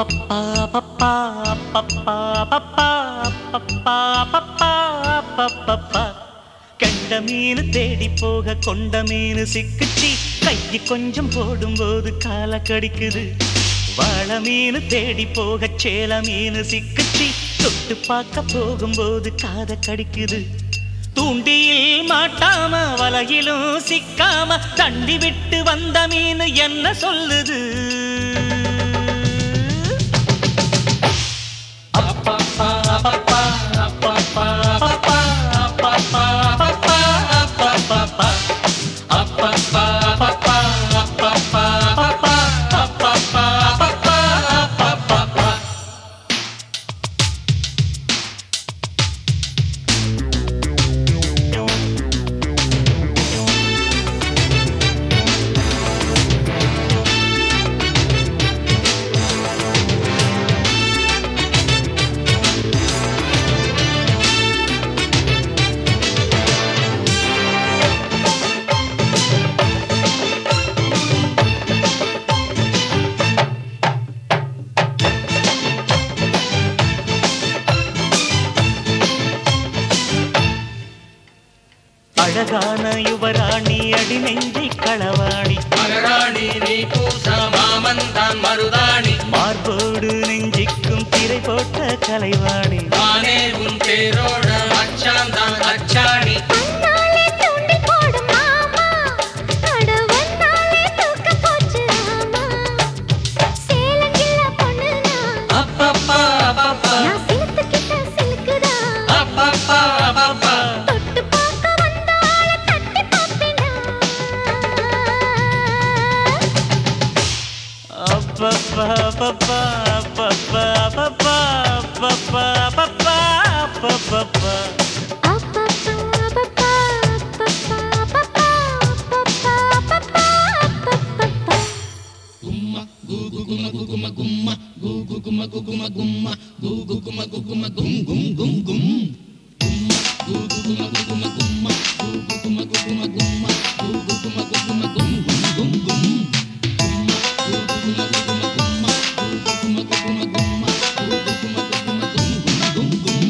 பப்பா பப்பா பப்பா பப்பா பப்பா பப்பா பப்பா கண்ட மீன் தேடி போக கொண்ட மீன் சிக்குச்சி கைக்கு கொஞ்சம் போடும்போது கால கடிக்குது வாழ மீன் தேடி போக சேல மீன் சிக்குச்சி தொட்டு பார்க்க போகும்போது காத கடிக்குது தூண்டியில் மாட்டாம வலையிலும் சிக்காம தண்டி விட்டு வந்த மீன் என்ன சொல்லுது அப்பப்பா, அப்பப்பா, அப்பப்பா, அப்பப்பா, அப்பப்பா, அப்பப்பா, அப்பப்பா. அப்பப்பா, அப்பப்பா, அப்பப்பா, அப்பப்பா, அப்பப்பா, அப்பப்பா, அப்பப்பா. அழகான யுவராணி அடி நெஞ்சை களவாணி மகராணி நீ பூச மாமந்தான் மருதாணி மார்போடு நெஞ்சிக்கும் திரை போட்ட கலைவாணி தானே உன் பேரோட அச்சாந்தான் அச்சாணி அண்ணாலே தூண்டி போடும் மாமா அட வந்தாலே தூக்க போச்சு ஆமா சேலங்கில்ல பொண்ணு நான் அப்பப்பா அப்பப்பா நான் சிலுத்துக்கிட்ட சிலுக்குதா அப்பப்பா அப்பப்பா தொட்டு பார்க்க வந்தால தட்டி பார்ப்பேனா அப்பப்பா அப்பப்பா அப்பப்பா அப்பப்பா அப்பப்பா அப்பப்பா அப்பப்பா அப்பப்பா அப்பப்பா அப்பப்பா அப்பப்பா அப்பப்பா அப்பப்பா கும்மா குகு கும குகும கும்மா குகு கும குகும கும்மா குகு கும குகும கும் கும் கும் கும் கும்மா குகு கும குகும கும்மா குகு கும குகும கும்மா குகு கும குகும கும் கும் கும் கும் கும்மா குகு கும குகும கும்மா குகு கும குகும கும்மா குகு கும குகும கும் கும் கும் கும்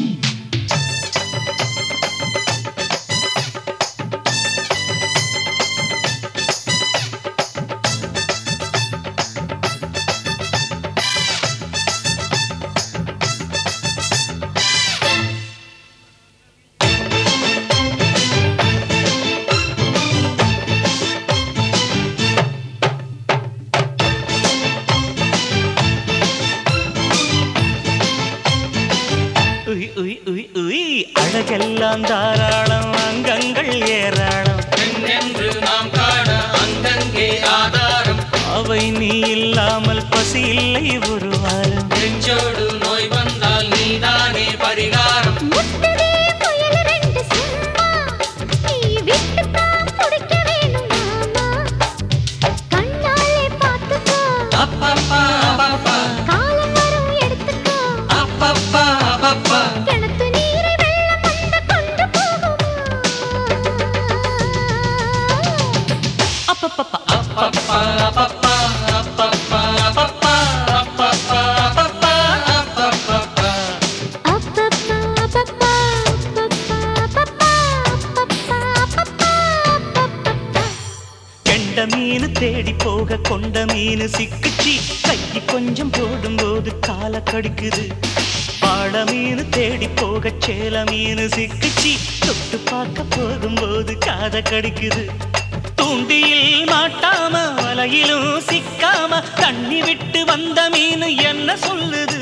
உய் உய் உய் உய் அழகெல்லாம் தாராளம் அங்கங்கள் ஏராளம் என்று நாம் காண அங்கங்கே ஆதாரம் அவை நீ இல்லாமல் பசி இல்லை ஒரு வாரம் நெஞ்சோடு நோய் வந்தால் நீதானே பரிகாரம் முட்டதே புயல் ரெண்டு சும்மா நீ விட்டுத்தான் துடிக்க வேணும் மாமா கண்ணாலே பார்த்துக்கோ அப்பப்பா அப்பப்பா காலம் வரும் எடுத்துக்கோ அப்பப்பா அப்பப்பா கிணத்து நீரை வெள்ளம் வந்த கொண்டு போகுமா அப்பப்பப்பா அப்பப்பா அப்பப்பா அப்பப்பா அப்பப்பா அப்பப்பா அப்பப்பா அப்பப்பா அப்பப்பா அப்பப்பா அப்பப்பா அப்பப்பா அப்பப்பா அப்பப்பா கெண்ட மீன் தேடி போக கொண்ட மீன் சிக்குச்சி கைக்கு கொஞ்சம் போடும்போது கால கடிக்குது வாழ மீன் தேடி போக சேல மீன் சிக்குச்சி தொட்டு பார்க்க போகும்போது காத கடிக்குது தூண்டியில் மாட்டாம வலையிலும் சிக்காம தண்ணி விட்டு வந்த மீன் என்ன சொல்லுது